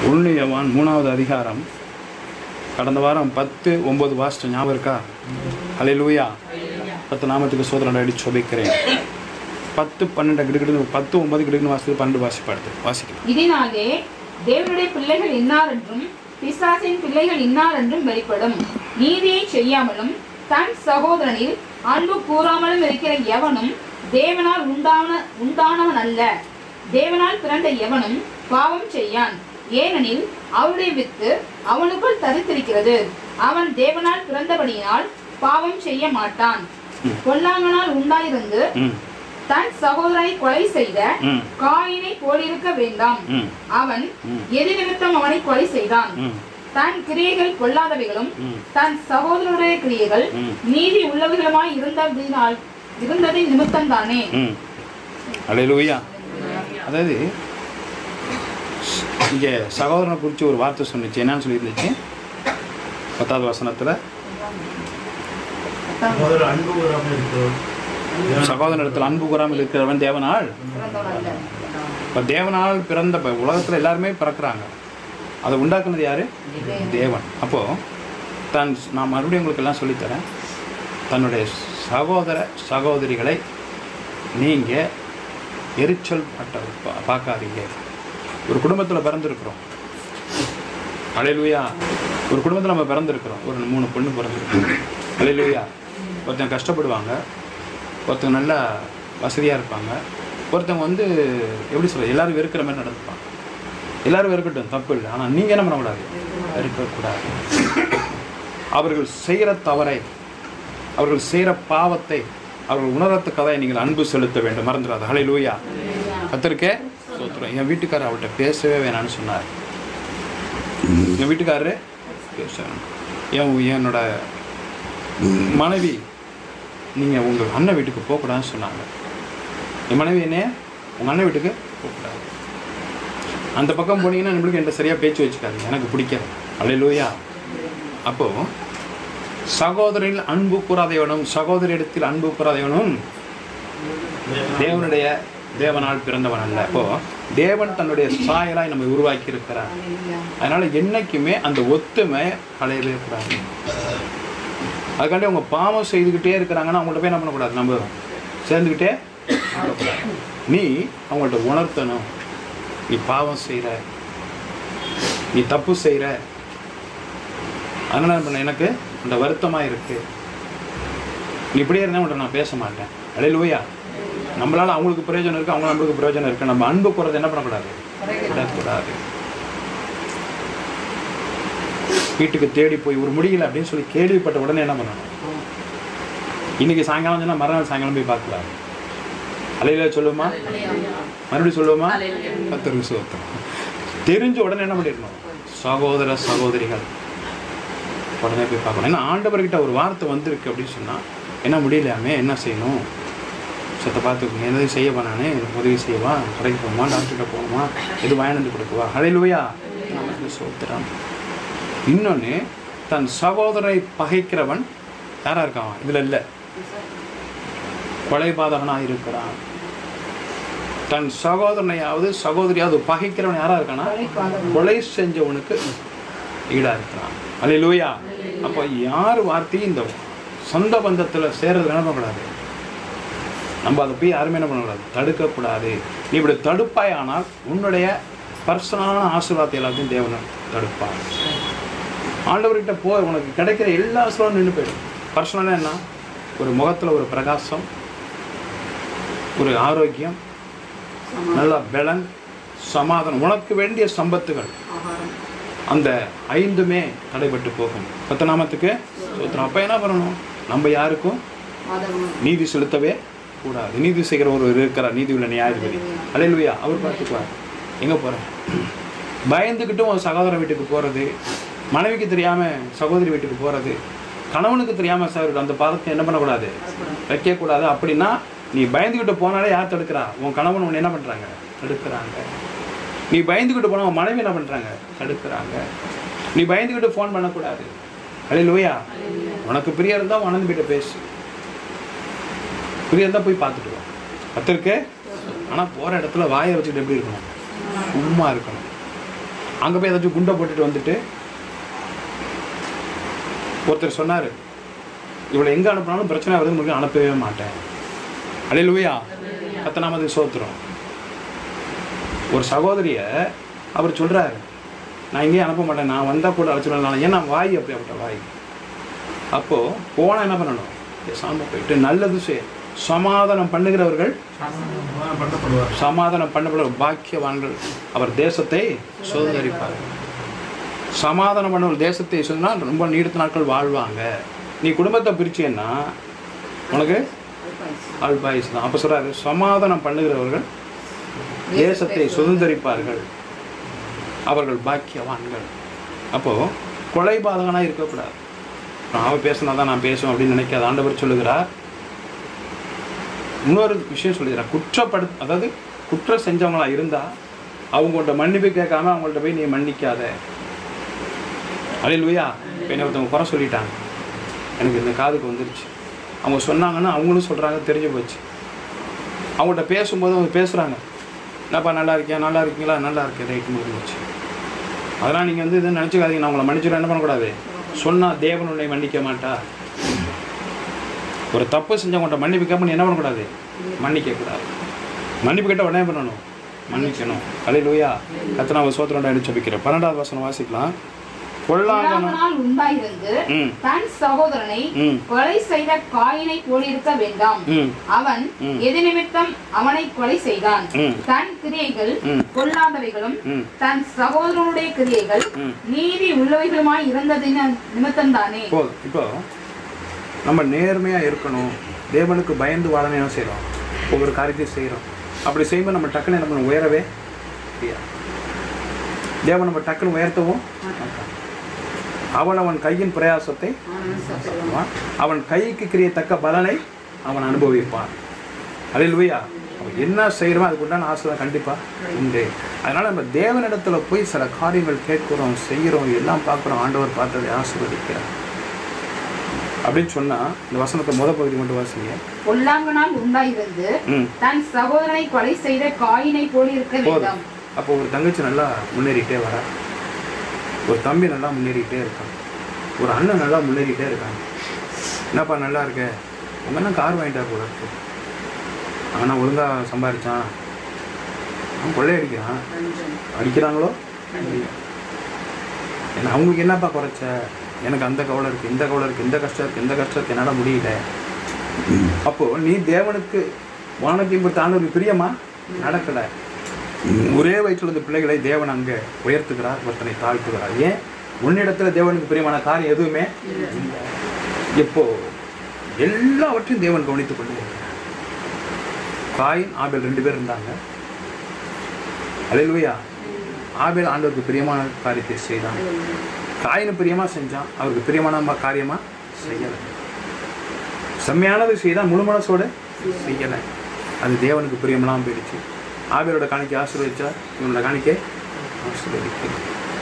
ஒன்று யோவான் மூணாவது அதிகாரம் கடந்த வாரம் பத்து ஒன்பது வாசிச்ச ஞாபகம் இருக்கா ஹalleluya பத்து நாமத்துக்கு சோதனை அடிச்சு சொபிக்கிறேன் பத்து பன்னெண்டு கிடுக்கிடு பத்து ஒன்பது கிடுக்குன்னு வாசித்து பன்னெண்டு வாசிப்பாடுது வாசிக்கலாம் இதனாலே தேவனுடைய பிள்ளைகள் இன்னார் என்றும் பிசாசின் பிள்ளைகள் இன்னார் என்றும் வெளிப்படும் நீதியை செய்யாமலும் தன் சகோதரனில் அன்பு கூறாமலும் இருக்கிற எவனும் தேவனால் உண்டான உண்டானவன் அல்ல தேவனால் பிறந்த எவனும் பாவம் செய்யான் ஏனெனில் அவருடைய வித்து அவனுக்குள் தரித்திருக்கிறது அவன் தேவனால் பிறந்தபடியினால் பாவம் செய்ய மாட்டான் பொல்லாங்கனால் உண்டாயிருந்து ம் தன் சகோதரனை கொலை செய்த ம் காயினை போலிருக்க வேண்டாம் ம் அவன் எது நிமித்தம் அவனை கொலை செய்தான் ம் தன் கிரியைகள் கொள்ளாதவைகளும் ம். தன் சகோதரனுடைய கிரியைகள் ம். நீதி உள்ளவைகளுமாய் இருந்ததினால் இருந்ததின் நிமித்தம் தானே ம் ஹalleluya அதாவது இங்கே சகோதரனை குறித்து ஒரு வார்த்தை சொன்னிச்சு என்னன்னு சொல்லியிருந்துச்சு பத்தாவது வசனத்தில் முதல்ல அன்பு கூறாமல் இருக்கிறோம் சகோதரனிடத்தில் அன்பு கூறாமல் இருக்கிறவன் தேவனால் இப்போ தேவனால் பிறந்த இப்போ உலகத்தில் எல்லாருமே பிறக்கிறாங்க அதை உண்டாக்குனது யாரு தேவன் அப்போது தான் நான் மறுபடியும் உங்களுக்கு எல்லாம் சொல்லித்தரேன் தன்னுடைய சகோதர சகோதரிகளை நீங்கள் எரிச்சல் பட்ட பா- பார்க்காதீங்க ஒரு குடும்பத்தில் பிறந்திருக்கிறோம் அலையிலுயா ஒரு குடும்பத்தில் நம்ம பிறந்திருக்கிறோம் ஒரு மூணு பொண்ணு பிறந்திருக்கிறோம் அலையிலுயா ஒருத்தன் கஷ்டப்படுவாங்க ஒருத்தங்க நல்லா வசதியாக இருப்பாங்க ஒருத்தவங்க வந்து எப்படி சொல்ல எல்லாரும் வெறுக்கிற மாதிரி நடந்துப்பாங்க எல்லாரும் வெறுக்கட்டும் தப்பு இல்லை ஆனால் நீங்கள் என்ன பண்ணக்கூடாது வெறுக்கக்கூடாது அவர்கள் செய்கிற தவறை அவர்கள் செய்கிற பாவத்தை அவர்கள் உணரத்துக்காக நீங்கள் அன்பு செலுத்த வேண்டும் மறந்துடாது ஹலை லூயா கத்திருக்கே சோத்துறோம் என் வீட்டுக்காரர் அவர்கிட்ட பேசவே வேணாம்னு சொன்னார் என் வீட்டுக்காரரு பேச வேணாம். என் என்னோட மனைவி நீங்கள் உங்கள் அண்ணன் வீட்டுக்கு போகக்கூடாதுன்னு சொன்னாங்க என் மனைவி என்ன உங்கள் அண்ணன் வீட்டுக்கு போகக்கூடாது அந்த பக்கம் போனீங்கன்னா நம்மளுக்கு என்கிட்ட சரியாக பேச்சு வச்சுக்காதீங்க எனக்கு பிடிக்காது அல்லையிலூயா அப்போது சகோதரில் அன்பு கூறாதவனும் சகோதரிடத்தில் அன்பு கூறாதவனும் தேவனுடைய தேவனால் பிறந்தவன் அல்ல அப்போ தேவன் தன்னுடைய சாயலாய் நம்மை உருவாக்கி இருக்கிறார் அதனால என்னைக்குமே அந்த ஒத்துமை களையவே கூடாது அதுக்காண்டி அவங்க பாவம் செய்துக்கிட்டே இருக்கிறாங்கன்னா அவங்கள்ட்ட போய் என்ன பண்ணக்கூடாது நம்ம சேர்ந்துக்கிட்டே இருக்கக்கூடாது. நீ அவங்கள்ட்ட உணர்த்தணும் நீ பாவம் செய்கிற நீ தப்பு செய்கிற அதனால என்ன பண்ண எனக்கு அந்த வருத்தமாக இருக்கு நீ இப்படியே இருந்தால் உன்ட்ட நான் பேச மாட்டேன் அடையிலுவையா நம்மளால அவங்களுக்கு பிரயோஜனம் இருக்கு அவங்க நம்மளுக்கு பிரயோஜனம் இருக்கு நம்ம அன்பு கூறது என்ன பண்ணக்கூடாது விடக்கூடாது வீட்டுக்கு தேடி போய் ஒரு முடியல அப்படின்னு சொல்லி கேள்விப்பட்ட உடனே என்ன பண்ணணும் இன்னைக்கு சாயங்காலம் சொன்னா மறுநாள் சாயங்காலம் போய் பார்க்கலாம் அலையில சொல்லுவோமா மறுபடியும் சொல்லுவோமா கத்தர் விசுவத்தம் தெரிஞ்ச உடனே என்ன பண்ணிடணும் சகோதர சகோதரிகள் உடனே போய் பார்க்கணும் ஏன்னா ஆண்டவர்கிட்ட ஒரு வார்த்தை வந்திருக்கு அப்படின்னு சொன்னா என்ன முடியலையாமே என்ன செய்யணும் சத்த பார்த்துக்கோங்க எதாவது செய்ய பண்ணானே எனக்கு உதவி செய்யவா கடைக்கு போகணுமா டாக்டர்கிட்ட போகணுமா எது வாங்கினது கொடுக்கவா அலையிலுவையா நமக்கு சோத்திரம் இன்னொன்று தன் சகோதரை பகைக்கிறவன் யாரா இருக்கான் இதுல இல்லை கொலைபாதகனாக இருக்கிறான் தன் சகோதரனையாவது சகோதரியாவது பகைக்கிறவன் யாரா இருக்கானா கொலை செஞ்சவனுக்கு ஈடா இருக்கிறான் அல்லையிலூயா அப்போ யார் வார்த்தையும் இந்த சொந்த பந்தத்தில் சேர்றது என்ன பண்ணக்கூடாது நம்ம அதை போய் யாருமே என்ன பண்ணக்கூடாது தடுக்கக்கூடாது நீ இப்படி தடுப்பாய் ஆனால் உன்னுடைய பர்சனலான ஆசீர்வாதத்தை எல்லாத்தையும் தேவனை தடுப்பார் ஆண்டவர்கிட்ட போ உனக்கு கிடைக்கிற எல்லா ஆசீர்வாதம் நின்று போயிடும் பர்சனலாக என்ன ஒரு முகத்தில் ஒரு பிரகாசம் ஒரு ஆரோக்கியம் நல்ல பலன் சமாதானம் உனக்கு வேண்டிய சம்பத்துகள் அந்த ஐந்துமே தடைபட்டு போகும் பத்து நாமத்துக்கு சோத்திரம் அப்போ என்ன பண்ணணும் நம்ம யாருக்கும் நீதி செலுத்தவே கூடாது நீதி செய்கிற ஒரு இருக்கிறார் நீதி உள்ள நியாயாதிபதி அலையிலுயா அவர் பார்த்துக்குவார் எங்கே போகிறேன் பயந்துக்கிட்டும் ஒரு சகோதர வீட்டுக்கு போகிறது மனைவிக்கு தெரியாமல் சகோதரி வீட்டுக்கு போகிறது கணவனுக்கு தெரியாமல் சார் அந்த பாதத்தை என்ன பண்ணக்கூடாது வைக்கக்கூடாது அப்படின்னா நீ பயந்துக்கிட்டு போனாலே யார் தடுக்கிறா உன் கணவன் உன்னை என்ன பண்ணுறாங்க தடுக்கிறாங்க நீ பயந்துக்கிட்டு போனால் உன் மனைவி என்ன பண்ணுறாங்க தடுக்கிறாங்க நீ பயந்துக்கிட்டு ஃபோன் பண்ணக்கூடாது அலையிலுயா உனக்கு பிரியா இருந்தால் உனந்து போயிட்ட பேசு பிரியா இருந்தால் போய் பார்த்துட்டு வா கத்திருக்கே ஆனால் போகிற இடத்துல வாயை வச்சுக்கிட்டு எப்படி இருக்கணும் சும்மா இருக்கணும் அங்கே போய் ஏதாச்சும் குண்டை போட்டுட்டு வந்துட்டு ஒருத்தர் சொன்னார் இவளை எங்கே அனுப்புனாலும் பிரச்சனை வருது உங்களுக்கு அனுப்பவே மாட்டேன் அலையிலுவையா கத்தனாமது சோத்துறோம் ஒரு சகோதரிய அவர் சொல்கிறாரு நான் எங்கேயும் அனுப்ப மாட்டேன் நான் வந்தால் கூட அழைச்சிடலாம் ஏன்னா வாய் அப்படியாப்பட்ட வாய் அப்போது போனால் என்ன பண்ணணும் பேசாமல் போயிட்டு நல்லது செய் சமாதானம் பண்ணுகிறவர்கள் பண்ணப்படுவார் சமாதானம் பண்ணப்படுற பாக்கியவான்கள் அவர் தேசத்தை சுதந்திரிப்பார் சமாதானம் பண்ணவர் தேசத்தை சொன்னால் ரொம்ப நீடித்த நாட்கள் வாழ்வாங்க நீ குடும்பத்தை பிரிச்சேன்னா உனக்கு அல்பாயுஸ் தான் அப்போ சொல்றாரு சமாதானம் பண்ணுகிறவர்கள் தேசத்தை சுதந்திரிப்பார்கள் அவர்கள் பாக்கியவான்கள் அப்போது கொலை பாதகனாக இருக்கக்கூடாது அவன் பேசினா தான் நான் பேசுவேன் அப்படின்னு நினைக்காத ஆண்டவர் சொல்லுகிறார் இன்னொரு விஷயம் சொல்லிடுறேன் குற்றப்படு அதாவது குற்றம் செஞ்சவங்களா இருந்தா அவங்கள்ட்ட மன்னிப்பு கேட்காம அவங்கள்ட்ட போய் நீ மன்னிக்காத அலையிலுயா இப்போ என்ன ஒருத்தவங்க குறை சொல்லிட்டாங்க எனக்கு இந்த காதுக்கு வந்துருச்சு அவங்க சொன்னாங்கன்னா அவங்களும் சொல்கிறாங்க தெரிஞ்சு போச்சு அவங்கள்ட்ட பேசும்போது அவங்க பேசுகிறாங்க என்னப்பா நல்லா இருக்கியா நல்லா இருக்கீங்களா நல்லா இருக்கேன் ரைட் முடிஞ்சிச்சு அதெல்லாம் நீங்கள் வந்து இது நினச்சிக்காதீங்க நான் உங்களை மன்னிச்சுட்டு என்ன பண்ணக்கூடாது சொன்னால் தேவன் உன்னை மன்னிக்க மாட்டா ஒரு தப்பு செஞ்சவங்கள்ட்ட மன்னிப்பு கேட்ப நீ என்ன பண்ணக்கூடாது மன்னிக்க கூடாது மன்னிப்பு கேட்ட உடனே பண்ணணும் மன்னிக்கணும் அலையிலுயா கத்தனாவை சோத்திரம் அடிச்சு வைக்கிறேன் பன்னெண்டாவது வசனம் வாசிக்கலாம் கொள்ளாங்கணும் பொல்லாங்கனால் உண்டாயிருந்து ம் தன் சகோதரனை ம் கொலை செய்த காயினை போலிருக்க வேண்டாம் ம் அவன் ம். எது நிமித்தம் அவனை கொலை செய்தான் ம் தன் கிரியைகள் ம். பொல்லாதவைகளும் ம் தன் சகோதரனுடைய கிரியைகள் ம். நீதி உள்ளவைகளுமாய் இருந்ததின் நிமித்தம்தானே போதும் இப்போ நம்ம நேர்மையாக இருக்கணும் தேவனுக்கு பயந்து வாழணும் என்ன செய்கிறோம் ஒவ்வொரு காரியத்தையும் செய்கிறோம் அப்படி செய்யும்போது நம்ம டக்குன்னு என்ன பண்ணணும் உயரவே முடியாது தேவன் நம்ம டக்குன்னு உயர்த்தவும் மாட்டார். அவன் அவன் கையின் பிரயாசத்தை சாப்பிடுவான். அவன் கைக்கு கிரியத்தக்க பலனை அவன் அனுபவிப்பான் அலையிலுவையா அவன் என்ன செய்கிறோம் அதுக்கு உண்டான ஆசை தான் கண்டிப்பாக உண்டு அதனால் நம்ம தேவனிடத்துல போய் சில காரியங்கள் கேட்குறோம் செய்கிறோம் எல்லாம் பார்க்குறோம் ஆண்டவர் பார்த்ததை ஆசீர்வதிக்கிறார் அப்படின்னு சொன்னால் இந்த வசனத்தை முத பகுதி மட்டும் வாசிங்க பொல்லாங்கனால் உண்டாயிருந்து ம் தன் சகோதரனை கொலை செய்த காயினை போலிருக்க போதும் வேண்டாம் அப்போ ஒரு தங்கச்சி நல்லா முன்னேறிட்டே வரா ஒரு தம்பி நல்லா முன்னேறிட்டே இருக்கான் ஒரு அண்ணன் நல்லா முன்னேறிட்டே இருக்காங்க என்னப்பா நல்லா இருக்க உங்க அண்ணன் கார் வாங்கிட்டா போல இருக்கு அவனா ஒழுங்கா சம்பாரிச்சான் அவன் கொள்ளையடிக்கிறான் அடிக்கிறாங்களோ இல்லையோ. என்ன அவங்களுக்கு என்னப்பா குறைச்ச எனக்கு அந்த கவலை இருக்கு இந்த கவலை இருக்கு இந்த கஷ்டம் இருக்கு இந்த கஷ்டம் இருக்கு என்னால் முடியல அப்போ நீ தேவனுக்கு வானத்தையும் பொறுத்த ஆண்டவருக்கு பிரியமா நடக்கல ஒரே வயிற்றில் இருந்த பிள்ளைகளை தேவன் அங்கே உயர்த்துகிறார் ஒருத்தனை தாழ்த்துகிறார் ஏன் உன்னிடத்துல தேவனுக்கு பிரியமான காரியம் எதுவுமே இல்லை. இப்போ எல்லாவற்றையும் தேவன் கவனித்துக் கொண்டு இருக்கிறார். காயின் ஆபேல் ரெண்டு பேர் இருந்தாங்க அலையிலுயா ஆபேல் ஆண்டவருக்கு பிரியமான காரியத்தை செய்தான் காயினு பிரியமா செஞ்சான் அவருக்கு பிரியமான ம- காரியமா செய்யலை செம்மையானது செய்தான் முழு மனசோட செய்யலை அது தேவனுக்கு பிரியமெல்லாம் போயிடுச்சு ஆபேலோட காணிக்கை ஆசீர்வதிச்சா இவனோட காணிக்கை ஆசீர்வதிக்கல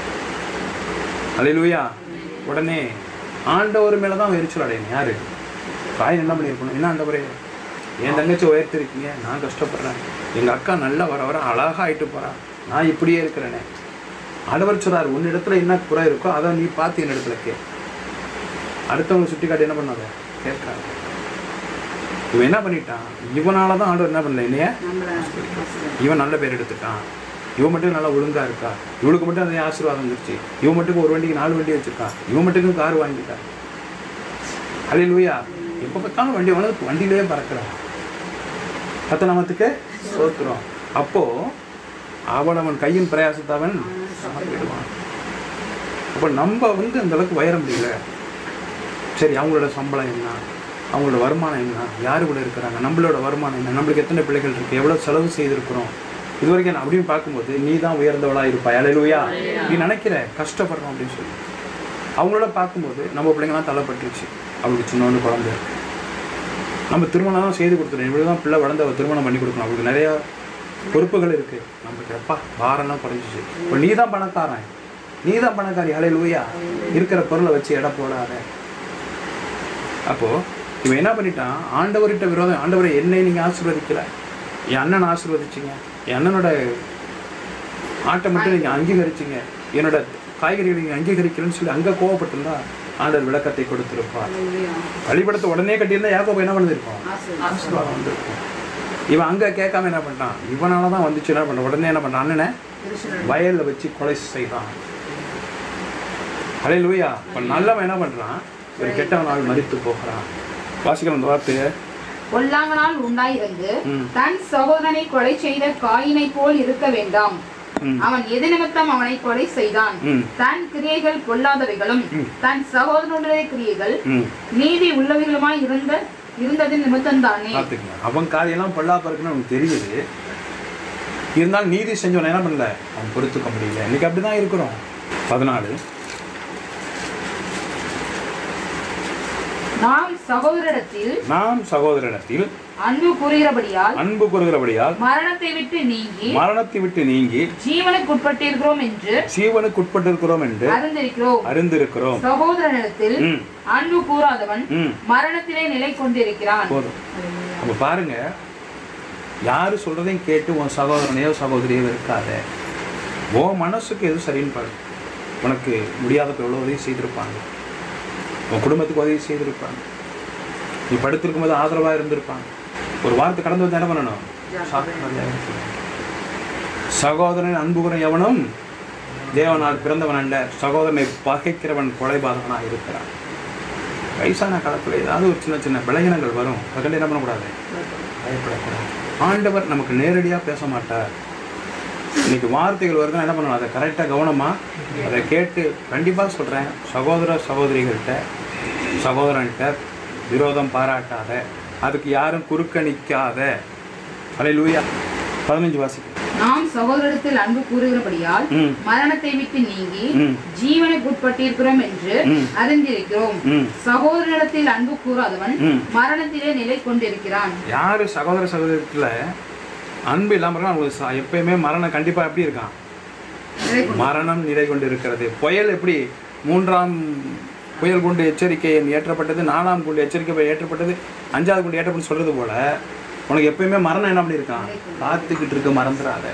அலையிலுயா உடனே ஆண்டவர் மேலே தான் எரிச்சல் அடையணும் யாரு காயின் என்ன பண்ணியிருக்கணும் என்ன ஆண்டவரே என் தங்கச்சி உயர்த்திருக்கீங்க நான் கஷ்டப்படுறேன் எங்கள் அக்கா நல்லா வர வர அழகா ஆயிட்டு போறா நான் இப்படியே இருக்கிறேனே ஆண்டவர் சொல்றாரு உன்னிடத்துல என்ன குறை இருக்கோ அதை நீ பார்த்து என்னிடத்துல கே அடுத்தவங்க சுட்டி காட்டி என்ன பண்ணாத கேட்கறாங்க இவன் என்ன பண்ணிட்டான் இவனால தான் ஆண்டவர் என்ன பண்ணல என்னைய இவன் நல்ல பேர் எடுத்துட்டான் இவன் மட்டும் நல்லா ஒழுங்கா இருக்கா இவளுக்கு மட்டும் அந்த ஆசீர்வாதம் வந்துருச்சு இவன் மட்டும் ஒரு வண்டிக்கு நாலு வண்டி வச்சிருக்கான் இவன் மட்டும் கார் வாங்கிட்டான் அலையில் லூயா எப்போ பார்த்தாலும் வண்டி வந்து வண்டியிலேயே பறக்கிறான் கத்த நமத்துக்கு சோத்துறோம் அப்போ அவன் அவன் கையின் பிரயாசத்தவன் சமர்ப்பிடுவான் அப்போ நம்ம வந்து அந்த அளவுக்கு உயர முடியல சரி அவங்களோட சம்பளம் என்ன அவங்களோட வருமானம் என்ன யார் கூட இருக்கிறாங்க நம்மளோட வருமானம் என்ன நம்மளுக்கு எத்தனை பிள்ளைகள் இருக்கு எவ்வளோ செலவு செய்திருக்கிறோம் இது வரைக்கும் நான் அப்படின்னு பார்க்கும்போது நீ தான் உயர்ந்தவளா இருப்பாய் அலையிலுயா நீ நினைக்கிற கஷ்டப்படுறோம் அப்படின்னு சொல்லி அவங்களோட பார்க்கும்போது நம்ம பிள்ளைங்கலாம் தள்ளப்பட்டுருச்சு அவளுக்கு சின்னொன்று குழந்தை இருக்கு நம்ம திருமணம் தான் செய்து கொடுத்துருவோம் இவ்வளோ தான் பிள்ளை வளர்ந்து அவள் திருமணம் பண்ணி கொடுக்கணும் அவளுக்கு நிறையா பொறுப்புகள் இருக்கு நமக்கு எப்பா பாரம்லாம் குறைஞ்சிச்சு இப்போ நீ தான் பணக்காரன் நீ தான் பணக்காரி அலையிலுயா இருக்கிற பொருளை வச்சு எடை போடாத அப்போ இவன் என்ன பண்ணிட்டான் ஆண்டவர்கிட்ட விரோதம் ஆண்டவரை என்னை நீங்க ஆசீர்வதிக்கல என் அண்ணன் ஆசீர்வதிச்சிங்க என் அண்ணனோட ஆட்டை மட்டும் நீங்கள் அங்கீகரிச்சிங்க என்னோட காய்கறிகளை நீங்கள் அங்கீகரிக்கலன்னு சொல்லி அங்கே கோவப்பட்டிருந்தா ஆண்டவர் விளக்கத்தை கொடுத்திருப்பார் வழிபடத்தை உடனே கட்டியிருந்தா யாக்கோபு என்ன பண்ணிருப்போம் ஆசீர்வாதம் வந்திருக்கும் இவன் அங்கே கேட்காம என்ன பண்ணிட்டான் இவனால தான் வந்துச்சு என்ன பண்ண உடனே என்ன பண்ணான் அண்ணனை வயல்ல வச்சு கொலை செய்தான் அலே லூயா இப்போ நல்லவன் என்ன பண்றான் ஒரு கெட்டவனால் மறித்து போகிறான் வாசிக்கலாம் அந்த வார்த்தையை பொல்லாங்கனால் உண்டாயிருந்து ம். தன் சகோதரனை கொலை செய்த காயினை போல் இருக்க வேண்டாம் ம். அவன் எது நிமித்தம் அவனை கொலை செய்தான் ம். தன் கிரியைகள் பொல்லாதவைகளும் தன் சகோதரனுடைய கிரியைகள் ம் நீதி உள்ளவைகளுமாய் இருந்த இருந்ததின் நிமித்தம்தானே பார்த்துக்கங்க அவன் காரியெல்லாம் பொல்லாப்ப இருக்குன்னு அவனுக்கு தெரியுது இருந்தாலும் நீதி செஞ்சவன் என்ன பண்ணல அவன் பொறுத்துக்க முடியல இன்னைக்கு அப்படிதான் இருக்கிறோம் பதினாலு நாம் சகோதரிடத்தில் நாம் சகோதரனிடத்தில் அன்பு கூறுகிறபடியால் அன்பு கூறுகிறபடியால் மரணத்தை விட்டு நீங்கி மரணத்தை விட்டு நீங்கி ஜீவனுக்கு உட்பட்டிருக்கிறோம் என்று ஜீவனுக்கு உட்பட்டிருக்கிறோம் என்று அறிந்திருக்கிறோம் அறிந்திருக்கிறோம் சகோதரனிடத்தில் ம் அன்பு கூறாதவன் ம் மரணத்திலே நிலை கொண்டிருக்கிறான் போதும் அப்ப பாருங்க யாரு சொல்றதையும் கேட்டு உன் சகோதரனையோ சகோதரியோ இருக்காத உன் மனசுக்கு எது சரின்னு பாரு உனக்கு முடியாதப்ப எவ்வளோ உதவி செய்திருப்பாங்க உன் குடும்பத்துக்கு உதவி செய்திருப்பாங்க நீ படுத்திருக்கும் போது ஆதரவாக இருந்திருப்பாங்க ஒரு வாரத்தை கடந்து வந்து என்ன பண்ணணும் சாக்கிரதையாக இருக்கணும். சகோதரன் அன்புகுறன் எவனும் தேவனால் பிறந்தவன் அல்ல சகோதரனை பகைக்கிறவன் கொலைபாதகனாக இருக்கிறான் வயசான காலத்தில் ஏதாவது ஒரு சின்ன சின்ன விளையினங்கள் வரும் அதுக்கண்டு என்ன பண்ணக்கூடாது பயப்படக்கூடாது ஆண்டவர் நமக்கு நேரடியாக பேச மாட்டார் இன்னைக்கு வார்த்தைகள் வருதுன்னா என்ன பண்ணணும் அதை கரெக்டாக கவனமாக அதை கேட்டு கண்டிப்பாக சொல்கிறேன் சகோதர சகோதரிகள்கிட்ட சகோதரன்கிட்ட விரோதம் பாராட்டாத அதுக்கு யாரும் குறுக்க நிற்காத அலை லூயா பதினஞ்சு வாசிக்க நாம் சகோதரத்தில் அன்பு கூறுகிறபடியால் ம் மரணத்தை விட்டு நீங்கி ம் ஜீவனுக்கு உட்பட்டிருக்கிறோம் என்று ம். அறிந்திருக்கிறோம் ம் சகோதரனிடத்தில் அன்பு கூறாதவன் ம் மரணத்திலே நிலை கொண்டிருக்கிறான் யார் சகோதர சகோதரத்தில் அன்பு இல்லாமல் இருக்கான் அவங்களுக்கு ச- எப்பயுமே மரணம் கண்டிப்பாக எப்படி இருக்கான் நிலை கொண்டு- மரணம் நிலை கொண்டிருக்கிறது புயல் எப்படி மூன்றாம் புயல் குண்டு எச்சரிக்கை ஏற்றப்பட்டது நாலாம் குண்டு எச்சரிக்கை ஏற்றப்பட்டது அஞ்சாவது குண்டு ஏற்றப்பட்டு சொல்றது போல உனக்கு எப்பயுமே மரணம் என்ன பண்ணியிருக்கான் காத்துக்கிட்டு இருக்க மறந்துடாத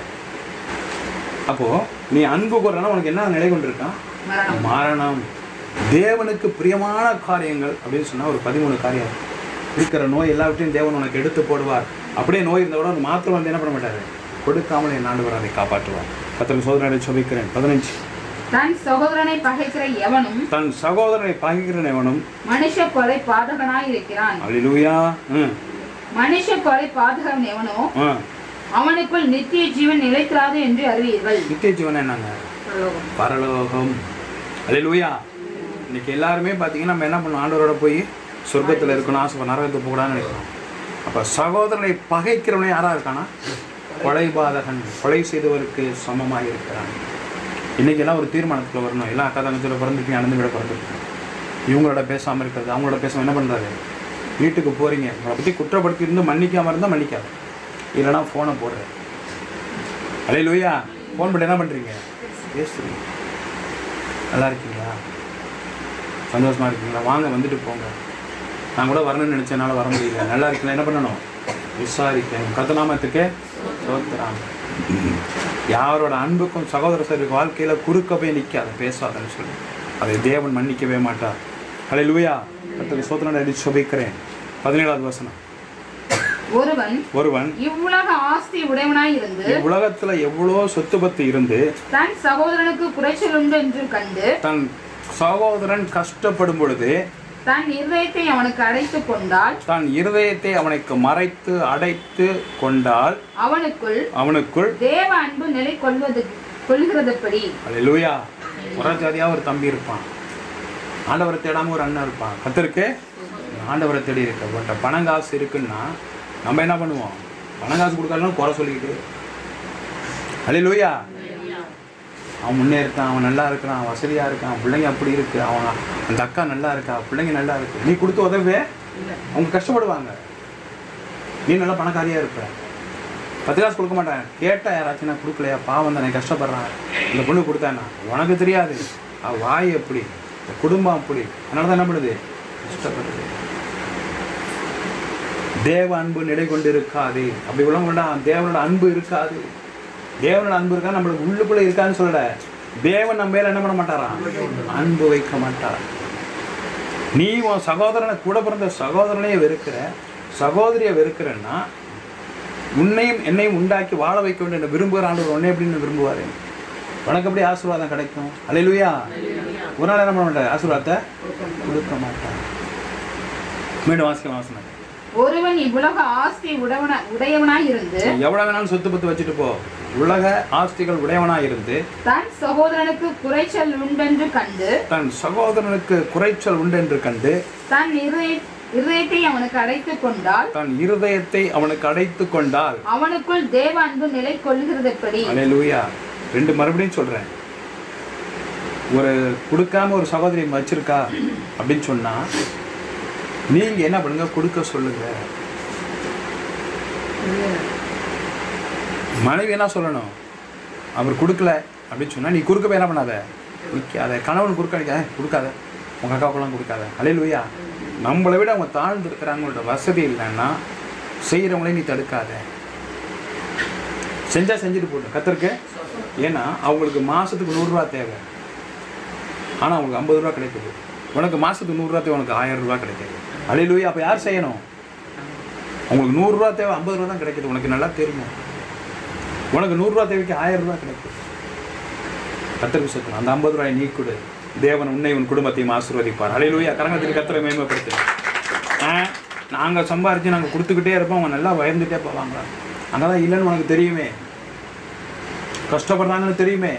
அப்போ நீ அன்பு கூறனா உனக்கு என்ன நிலை கொண்டிருக்கான் மரணம் மரணம் தேவனுக்கு பிரியமான காரியங்கள் அப்படின்னு சொன்னா ஒரு பதிமூணு காரியம் இருக்கிற நோய் எல்லாவற்றையும் தேவன் உனக்கு எடுத்து போடுவார் அப்படியே நோய் இருந்த கூட மாத்திரம் வந்து என்ன பண்ண மாட்டாரு கொடுக்காமல் என் ஆண்டவர் அதை காப்பாற்றுவார் பத்திர சோதனை சொல்லிக்கிறேன் பதினஞ்சு தன் சகோதரனை பகைக்கிற எவனும் தன் சகோதரனை பகிர்கிறவனும் மனுஷ கொலை பாதகனாய் இருக்கிறான் அல்லேலூயா ம் மனுஷ கொலை பாதகன் எவனோ ஆ அவனுக்குள் நித்திய ஜீவன் நிலைத்திராது என்று அறிவீர்கள் நித்திய ஜீவன் என்னங்க பரலோகம் அல்லேலூயா இன்னைக்கு எல்லாருமே பார்த்தீங்கன்னா நம்ம என்ன பண்ணோம் ஆண்டவரோட போய் சொர்க்கத்தில் இருக்கணும் ஆசை நரகத்துக்கு போகக்கூடாதுன்னு நினைக்கிறோம் அப்போ சகோதரனை பகைக்கிறவனே யாரா இருக்கானா கொலைபாதகன் கொலை செய்தவருக்கு சமமாக இருக்கிறான் இன்னைக்கு எல்லாம் ஒரு தீர்மானத்தில் வரணும் எல்லாம் அக்கா தங்கச்சியில் பிறந்துட்டு அனந்து விட பிறந்துருக்கேன் இவங்களோட பேசாமல் இருக்கிறது அவங்களோட பேசாம என்ன பண்ணுறாரு வீட்டுக்கு போகிறீங்க உங்களை பற்றி குற்றப்படுத்தி இருந்து மன்னிக்காமல் இருந்தால் மன்னிக்காது இல்லைன்னா ஃபோனை போடுறேன் அலே லூயா ஃபோன் பண்ணி என்ன பண்ணுறீங்க பேசுறீங்க நல்லா இருக்கீங்களா சந்தோஷமா இருக்கீங்களா வாங்க வந்துட்டு போங்க நான் கூட வரணும்னு நினச்சனால வர முடியல நல்லா இருக்கீங்களா என்ன பண்ணணும் விசாரிக்கணும் கத்தநாமத்துக்கே சோத்துறாங்க யாரோட அன்புக்கும் சகோதர சரி வாழ்க்கையில் குறுக்க போய் நிற்காத பேசாதன்னு சொல்லி அதை தேவன் மன்னிக்கவே மாட்டார் அலை லூயா கத்தனை சோதனை அடித்து சுபிக்கிறேன் பதினேழாவது வசனம் ஒருவன் ஒருவன் இவ்வுலக ஆஸ்தி உடையவனாய் இருந்து உலகத்துல எவ்வளோ சொத்து பத்து இருந்து தன் சகோதரனுக்கு குறைச்சல் உண்டு என்று கண்டு தன் சகோதரன் கஷ்டப்படும் பொழுது தன் இருதயத்தை அவனுக்கு அடைத்துக் கொண்டால் தான் இருதயத்தை அவனுக்கு மறைத்து அடைத்து கொண்டால் அவனுக்குள் அவனுக்குள் தேவ அன்பு நிலை கொள்வது கொள்கிறதுபடி அல்லேலூயா புறஜாதியா ஒரு தம்பி இருப்பான் ஆண்டவரை தேடாம ஒரு அண்ணன் இருப்பான் கத்திருக்கு ஆண்டவரை தேடி இருக்க உன்ட்ட பணம் காசு இருக்குன்னா நம்ம என்ன பண்ணுவோம் பணம் காசு கொடுக்கலன்னா குறை சொல்லிக்கிட்டு அல்லேலூயா அவன் முன்னேறிட்டான் அவன் நல்லா இருக்கிறான் அவன் வசதியா இருக்கான் பிள்ளைங்க அப்படி இருக்கு அவன் அந்த அக்கா நல்லா இருக்கா பிள்ளைங்க நல்லா இருக்கு நீ கொடுத்து உதவே அவங்க கஷ்டப்படுவாங்க நீ நல்லா பணக்காரியா இருப்ப பத்து காசு கொடுக்க மாட்டேன் கேட்டா யாராச்சும் நான் கொடுக்கலையா பாவம் தானே கஷ்டப்படுறான் இந்த பொண்ணு கொடுத்தானா உனக்கு தெரியாது அவ வாய் எப்படி இந்த குடும்பம் அப்படி அதனால தான் என்ன பண்ணுது கஷ்டப்படுது தேவ அன்பு நிலை கொண்டு இருக்காது அப்படி உள்ளவங்களோட தேவனோட அன்பு இருக்காது தேவனோட அன்பு இருக்கா நம்மளுக்கு உள்ளுக்குள்ள இருக்கான்னு சொல்லல தேவன் நம்ம மேல என்ன பண்ண மாட்டாராம் அன்பு வைக்க மாட்டார் நீ உன் சகோதரனை கூட பிறந்த சகோதரனையே வெறுக்கிற சகோதரியை வெறுக்கிறன்னா உன்னையும் என்னையும் உண்டாக்கி வாழ வைக்க வேண்டும் என்று விரும்புகிற ஆண்டு உன்னை எப்படின்னு விரும்புவாரு உனக்கு எப்படி ஆசீர்வாதம் கிடைக்கும் அலையிலுயா ஒரு நாள் என்ன பண்ண மாட்டார் ஆசீர்வாதத்தை கொடுக்க மாட்டார் மீண்டும் வாசிக்க வாசனை ஒருவன் இவ்வுலக ஆஸ்தி உடவன உடையவனாய் இருந்து எவ்வளவு வேணாலும் சொத்து பத்து வச்சுட்டு போ உலக ஆஸ்திகள் உடையவனா இருந்து தன் சகோதரனுக்கு குறைச்சல் உண்டென்று கண்டு தன் சகோதரனுக்கு குறைச்சல் உண்டு என்று கண்டு தன் இருதய இருதயத்தை அவனுக்கு அடைத்துக் கொண்டால் தன் இருதயத்தை அவனுக்கு அடைத்து கொண்டால் அவனுக்குள் தேவ அன்பு நிலை கொள்கிறது எப்படி அலையலூயா ரெண்டு மறுபடியும் சொல்றேன் ஒரு கொடுக்காம ஒரு சகோதரி வச்சிருக்கா அப்படின்னு சொன்னா நீங்க என்ன பண்ணுங்க கொடுக்க சொல்லுங்க மனைவி என்ன சொல்லணும் அவர் கொடுக்கல அப்படின்னு சொன்னா நீ குறுக்க போய் என்ன பண்ணாத நிற்காத கணவன் குறுக்க அடிக்காத கொடுக்காத உங்க அக்காவுக்கெல்லாம் கொடுக்காத அலையிலுயா நம்மளை விட அவங்க தாழ்ந்து இருக்கிறாங்களோட வசதி இல்லைன்னா செய்கிறவங்களே நீ தடுக்காத செஞ்சா செஞ்சுட்டு போட்டு கத்தருக்கு ஏன்னா அவங்களுக்கு மாசத்துக்கு நூறுரூவா தேவை ஆனா அவங்களுக்கு ஐம்பது ரூபா கிடைக்குது உனக்கு மாசத்துக்கு நூறுரூவா தேவை உனக்கு ஆயிரம் ரூபா கிடைக்குது அலையிலுயா அப்போ யார் செய்யணும் உங்களுக்கு நூறுரூவா தேவை ஐம்பது ரூபா தான் கிடைக்குது உனக்கு நல்லா தெரியும் உனக்கு நூறுரூவா தேவைக்கு ஆயிரம் ரூபா கிடைக்குது கத்தருக்கு சுத்தம் அந்த ஐம்பது ரூபாய் நீ கொடு தேவன் உன்னை உன் குடும்பத்தையும் ஆசீர்வதிப்பார் அலையிலுயா கரங்கத்தில் கத்தரை மேம்படுத்து ஆ நாங்கள் சம்பாரிச்சு நாங்கள் கொடுத்துக்கிட்டே இருப்போம் அவங்க நல்லா வயர்ந்துட்டே போவாங்க அங்கே தான் இல்லைன்னு உனக்கு தெரியுமே கஷ்டப்படுறாங்கன்னு தெரியுமே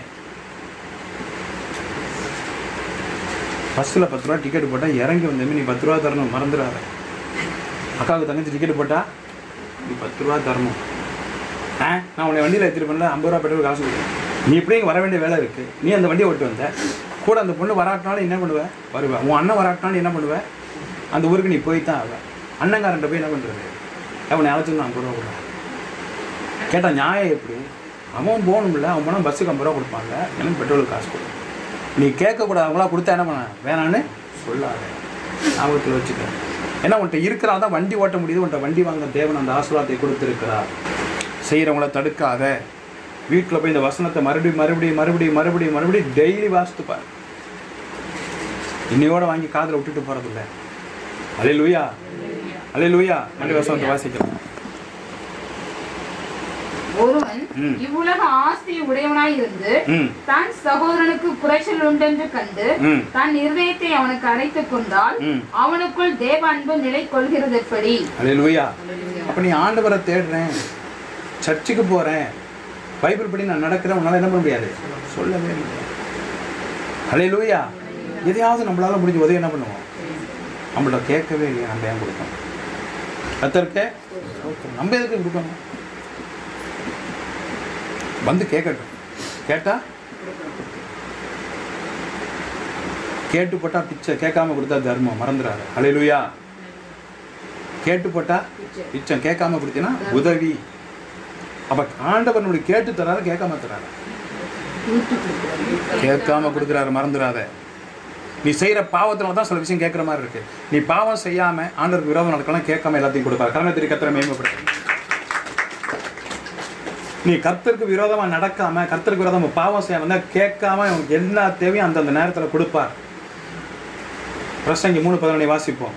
பஸ்ஸில் பத்து ரூபா டிக்கெட் போட்டால் இறங்கி வந்தமே நீ பத்து ரூபா தரணும் மறந்துடாத அக்காவுக்கு தங்கச்சி டிக்கெட் போட்டா நீ பத்து ரூபா தரணும் ஆ நான் உன்னை வண்டியில் எடுத்துட்டு பண்ணல ஐம்பது ரூபா பெட்ரோல் காசு கொடுக்குறேன் நீ இப்படியும் வர வேண்டிய வேலை இருக்கு நீ அந்த வண்டியை ஓட்டு வந்த கூட அந்த பொண்ணு வராட்டினாலும் என்ன பண்ணுவ வருவ உன் அண்ணன் வராட்டினாலும் என்ன பண்ணுவ அந்த ஊருக்கு நீ போய் தான் ஆவ அண்ணங்காரன்ட்ட போய் என்ன பண்ணுறது அவனை அழைச்சிருந்தான் ஐம்பது ரூபா கொடுங்க கேட்டால் நியாயம் எப்படி அவன் போகணும்ல அவன் போனால் பஸ்ஸுக்கு ஐம்பது ரூபா கொடுப்பாங்க எனக்கு பெட்ரோலுக்கு காசு கொடு நீ கேட்கக்கூடாது அவங்களா கொடுத்தா என்ன பண்ண வேணான்னு சொல்லாத ஞாபகத்தில் வச்சுக்க ஏன்னா உன்கிட்ட இருக்கிறா தான் வண்டி ஓட்ட முடியுது உன்கிட்ட வண்டி வாங்க தேவன் அந்த ஆசீர்வாதத்தை கொடுத்துருக்கிறார் செய்கிறவங்கள தடுக்காத வீட்டில் போய் இந்த வசனத்தை மறுபடியும் மறுபடியும் மறுபடியும் மறுபடியும் மறுபடியும் டெய்லி வாசித்துப்பார் இன்னையோட வாங்கி காதில் விட்டுட்டு போகிறதில்ல அலே லூயா அலே லூயா மறுபடியும் வசனத்தை வாசிக்கலாம் ஒருவன் ம். இவ்வுலக ஆஸ்தி உடையவனாய் இருந்து ம் தன் சகோதரனுக்கு குறைச்சல் உண்டென்று கண்டு ம் தன் இருதயத்தை அவனுக்கு அடைத்துக் கொண்டால் ம் அவனுக்குள் தேவ அன்பு நிலை கொள்கிறது எப்படி அலே லூயா அப்போ நீ ஆண்டவரை தேடுறேன் சர்ச்சுக்கு போகிறேன் பைபிள் படி நான் நடக்கிறேன் உன்னால் என்ன பண்ண முடியாது சொல்லவே இல்லை அலே லூயா எதையாவது நம்மளால முடிஞ்ச உதவி என்ன பண்ணுவோம் நம்மள்ட்ட கேட்கவே இல்லையா நம்ம ஏன் கொடுக்கணும் கத்தருக்கே நம்ம எதுக்கு கொடுக்கணும் வந்து கேட்கட்டும் கேட்டா கேட்டு போட்டா பிச்சை கேட்காம கொடுத்தா தர்மம் மறந்துடாது அலையிலுயா கேட்டு போட்டா பிச்சம் கேட்காம கொடுத்தீங்கன்னா உதவி அப்ப ஆண்டவர் நம்மளுக்கு கேட்டு தராரு கேட்காம தராரு கேட்காம கொடுக்குறாரு மறந்துடாத நீ செய்யற பாவத்தினால தான் சில விஷயம் கேட்குற மாதிரி இருக்கு நீ பாவம் செய்யாம ஆண்டவருக்கு விரோதம் நடக்கலாம் கேட்காம எல்லாத்தையும் கொடுப்பாரு கரணத்திரி கத்திர மேம்படுத்த நீ கர்த்தருக்கு விரோதமா நடக்காம கர்த்தருக்கு விரோதமா பாவம் செய்யாம இருந்தா கேட்காம உனக்கு எல்லா தேவையும் அந்தந்த நேரத்துல கொடுப்பார் பிரசங்கி மூணு பதினொன்றை வாசிப்போம்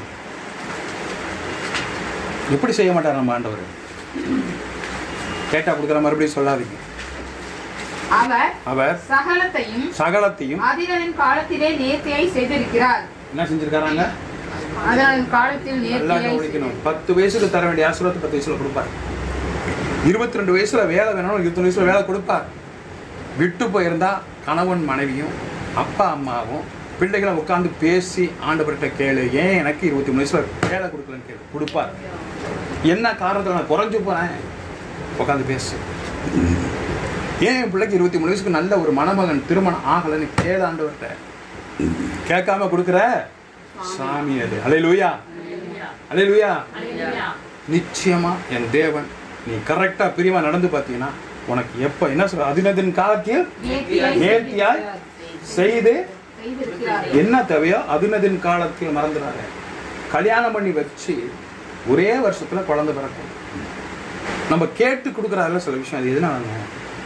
எப்படி செய்ய மாட்டார் நம்ம ஆண்டவர் கேட்டா கொடுக்குற மறுபடியும் சொல்லாதீங்க அவர் அவர் சகலத்தையும் சகலத்தையும் அதிரனின் காலத்திலே நேர்த்தியாய் செய்திருக்கிறார் என்ன செஞ்சிருக்காராங்க அதனின் காலத்தில் நல்லா நேர்த்தியாய் கவனிக்கணும் பத்து வயசுல தர வேண்டிய ஆசீர்வாதத்தை பத்து வயசுல கொடுப்பார் இருபத்தி ரெண்டு வயசுல வேலை வேணும் இருபத்தி வயசுல வேலை கொடுப்பார் விட்டு போயிருந்தா கணவன் மனைவியும் அப்பா அம்மாவும் பிள்ளைகளை உட்காந்து பேசி ஆண்டவர்கிட்ட கேளு ஏன் எனக்கு இருபத்தி மூணு வயசுல வேலை கொடுக்கலன்னு கேளு கொடுப்பார் என்ன காரணத்தில் நான் குறைஞ்சு போறேன் உட்காந்து பேசு ஏன் என் பிள்ளைக்கு இருபத்தி மூணு வயசுக்கு நல்ல ஒரு மணமகன் திருமணம் ஆகலைன்னு கேளு ஆண்டவர்கிட்ட கேட்காம கொடுக்குற சாமி அது அலையிலுயா அலையிலுயா நிச்சயமா என் தேவன் நீ கரெக்டா பிரிவா நடந்து பார்த்தீங்கன்னா உனக்கு எப்ப என்ன சொல்ற அதினதின் காலத்தில் நேர்த்தியாய் நேர்த்தியாய் செய்து செய்திருக்கிறார் என்ன தேவையோ அதினதின் காலத்தில் மறந்துடாத கல்யாணம் பண்ணி வச்சு ஒரே வருஷத்துல குழந்தை பிறக்கும் நம்ம கேட்டு கொடுக்குறாருல சில விஷயம் அது எதுனாலங்க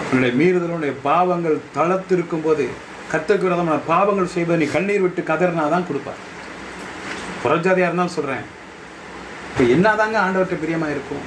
உன்னுடைய மீறுதலுடைய பாவங்கள் தளர்த்திருக்கும் போது கத்தருக்கு விரதமான பாவங்கள் செய்வது நீ கண்ணீர் விட்டு கதறினா தான் கொடுப்பார் புறஜாதியாக இருந்தாலும் சொல்கிறேன் இப்போ என்னதாங்க ஆண்டவர்கிட்ட பிரியமாக இருக்கும்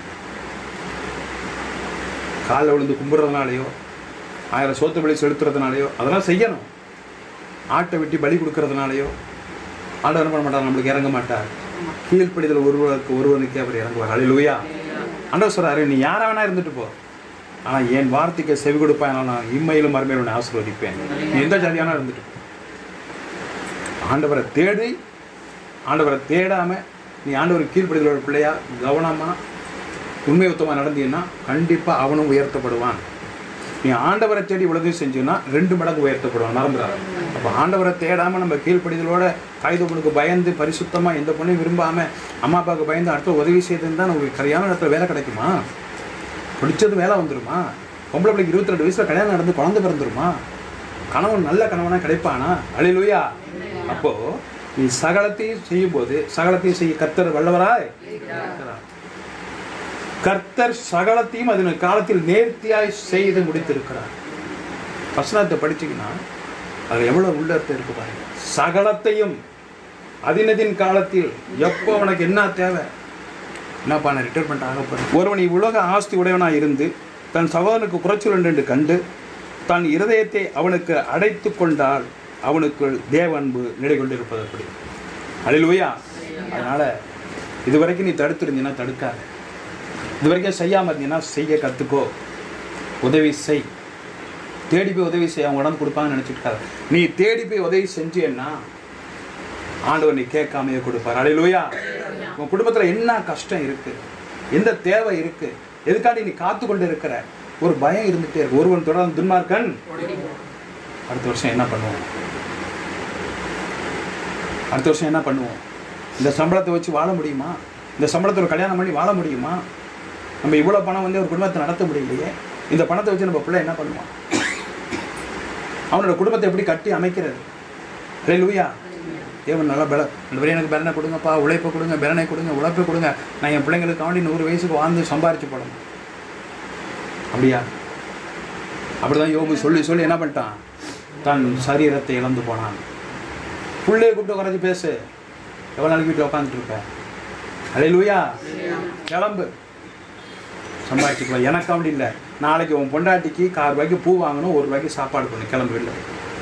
காலில் விழுந்து கும்பிட்றதுனாலையோ ஆயிரம் சோத்து பலி செலுத்துறதுனாலையோ அதெல்லாம் செய்யணும் ஆட்டை வெட்டி பலி கொடுக்கறதுனாலையோ ஆண்டவர் என்ன பண்ண மாட்டார் நம்மளுக்கு இறங்க மாட்டார் கீழ்ப்படிதல் ஒருவருக்கு ஒருவனுக்கே அவர் இறங்குவார் அழிலுவையா ஆண்டவர் சொல்றாரு நீ யாரா வேணா இருந்துட்டு போ ஆனால் என் வார்த்தைக்கு செவி கொடுப்பான் நான் இம்மையிலும் மறுமையிலும் உன்னை ஆசீர்வதிப்பேன் நீ எந்த ஜாதியானா இருந்துட்டு போ ஆண்டவரை தேடி ஆண்டவரை தேடாம நீ ஆண்டவர் கீழ்ப்படிதலோட பிள்ளையா கவனமா உண்மை உத்தமாக நடந்தீங்கன்னா கண்டிப்பா அவனும் உயர்த்தப்படுவான் நீ ஆண்டவரை தேடி உலகம் செஞ்சீன்னா ரெண்டு மடங்கு உயர்த்தப்படுவான் மறந்துடாது அப்போ ஆண்டவரை தேடாம நம்ம கீழ்ப்படிதலோட கைதொப்பனுக்கு பயந்து பரிசுத்தமா எந்த பொண்ணையும் விரும்பாம அம்மா அப்பாவுக்கு பயந்து அடுத்த உதவி செய்துன்னு தான் நமக்கு சரியான இடத்துல வேலை கிடைக்குமா பிடிச்சது வேலை வந்துருமா பொம்பளை பிள்ளைக்கு இருபத்தி ரெண்டு வயசுல கல்யாணம் நடந்து குழந்தை பிறந்துருமா கணவன் நல்ல கணவனா கிடைப்பானா அழிலுயா அப்போ நீ சகலத்தையும் செய்யும்போது சகலத்தையும் செய்ய கர்த்தர் வல்லவராய் இருக்கிறார். கர்த்தர் சகலத்தையும் அதன் காலத்தில் நேர்த்தியாய் செய்து முடித்திருக்கிறார் வசனத்தை படிச்சீங்கன்னா அது எவ்வளவு உள்ளர்த்தம் இருக்கு பாருங்க சகலத்தையும் அதினதின் காலத்தில் எப்போ உனக்கு என்ன தேவை என்னப்பா நான் ரிட்டைர்மெண்ட் ஆக போறேன் ஒருவன் இவ்வுலக ஆஸ்தி உடையவனாய் இருந்து தன் சகோதரனுக்கு குறைச்சல் உண்டு என்று கண்டு தன் இருதயத்தை அவனுக்கு அடைத்து கொண்டால் அவனுக்கு தேவன்பு நிலை கொண்டிருப்பது அப்படி அழிலுவையா அதனால இதுவரைக்கும் நீ தடுத்துருந்தீங்கன்னா தடுக்காத இது வரைக்கும் செய்யாமல் இருந்தீங்கன்னா செய்ய கற்றுக்கோ உதவி செய் தேடி போய் உதவி செய்ய அவங்க உடம்பு கொடுப்பாங்கன்னு நினச்சிட்டு இருக்காத நீ தேடி போய் உதவி செஞ்சேன்னா ஆண்டவர் நீ கேட்காமையே கொடுப்பார் அலையிலுயா உன் குடும்பத்தில் என்ன கஷ்டம் இருக்கு எந்த தேவை இருக்கு எதுக்காண்டி நீ காத்து கொண்டு இருக்கிற ஒரு பயம் இருந்துட்டே இருக்கு ஒருவன் தொடர்ந்து துன்மார்க்கன் அடுத்த வருஷம் என்ன பண்ணுவோம் அடுத்த வருஷம் என்ன பண்ணுவோம் இந்த சம்பளத்தை வச்சு வாழ முடியுமா இந்த சம்பளத்தை ஒரு கல்யாணம் பண்ணி வாழ முடியுமா நம்ம இவ்வளோ பணம் வந்து ஒரு குடும்பத்தை நடத்த முடியலையே இந்த பணத்தை வச்சு நம்ம பிள்ளை என்ன பண்ணுவான் அவனோட குடும்பத்தை எப்படி கட்டி அமைக்கிறது ரே லூயா தேவன் நல்லா பல இந்த வரை எனக்கு பலனை கொடுங்கப்பா உழைப்பை கொடுங்க பலனை கொடுங்க உழைப்பை கொடுங்க நான் என் பிள்ளைங்களுக்காண்டி நூறு வயசுக்கு வாழ்ந்து சம்பாரிச்சு போடணும் அப்படியா அப்படிதான் யோபு சொல்லி சொல்லி என்ன பண்ணிட்டான் தன் சரீரத்தை இழந்து போனான் புள்ளைய கூப்பிட்டு குறைஞ்சி பேசு எவ்வளோ நாளைக்கு வீட்டில் உட்காந்துட்டு இருக்க அலே லூயா கிளம்பு சம்பாதிச்சுக்கலாம் எனக்கு அப்படி இல்லை நாளைக்கு உன் பொண்டாட்டிக்கு கார் ரூபாய்க்கு பூ வாங்கணும் ஒரு ரூபாய்க்கு சாப்பாடு பண்ணு கிளம்பு இல்லை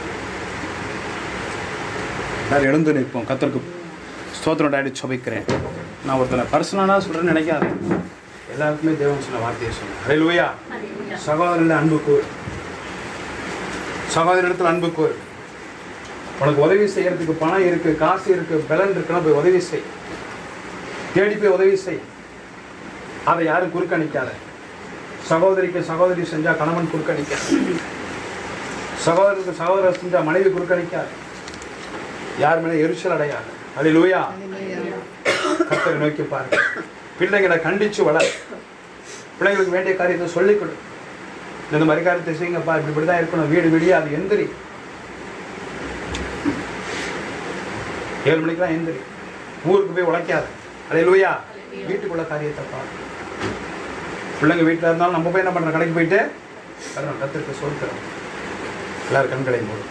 எல்லாரும் எழுந்து நிற்போம் கத்தருக்கு ஸ்தோத்திரம் டாடி சபைக்கிறேன் நான் ஒருத்தனை பர்சனலாக சொல்கிறேன்னு நினைக்காத எல்லாருக்குமே தேவன் சொன்ன வார்த்தையை சொன்னேன் அலையிலுவையா சகோதரில் அன்பு கூறு சகோதரிடத்தில் அன்பு கூறு உனக்கு உதவி செய்யறதுக்கு பணம் இருக்கு காசு இருக்கு பலன் இருக்குன்னா போய் உதவி செய் தேடி போய் உதவி செய் அதை யாரும் குறுக்கணிக்காத சகோதரிக்கு சகோதரி செஞ்சா கணவன் குறுக்கணிக்காத சகோதரனுக்கு சகோதரர் செஞ்சா மனைவி குறுக்கணிக்காத யார் மேலே எரிச்சல் அடையாது அது லூயா கத்தரை நோக்கி பாருங்க பிள்ளைங்களை கண்டிச்சு வளர் பிள்ளைங்களுக்கு வேண்டிய காரியத்தை சொல்லிக் கொடு இந்த மாதிரி காரியத்தை செய்யுங்கப்பா இப்படி இப்படி தான் இருக்கணும் வீடு வீடியே அது எந்திரி ஏழு மணிக்கெல்லாம் எந்திரி ஊருக்கு போய் உழைக்காத அடே லூயா வீட்டுக்குள்ள காரியத்தை பாரு பிள்ளைங்க வீட்டில் இருந்தாலும் நம்ம போய் என்ன பண்ணுறோம் கடைக்கு போயிட்டு தரோம் கத்திரிக்க சொல்கிறோம் எல்லாரும் கண்களை மூடும்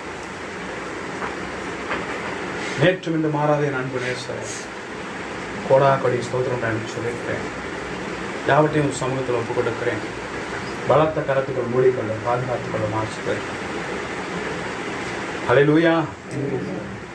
நேற்றும் இன்று மாறாத என் அன்பு நேசர் கோடா கொடி ஸ்தோத்திரம் நான் சொல்லியிருக்கிறேன் யாவற்றையும் உன் சமூகத்தில் ஒப்புக் கொடுக்கிறேன் பலத்த கரத்துக்கள் மூடிக்கொள்ள பாதுகாத்துக் கொள்ள மாசுகள் அலையிலூயா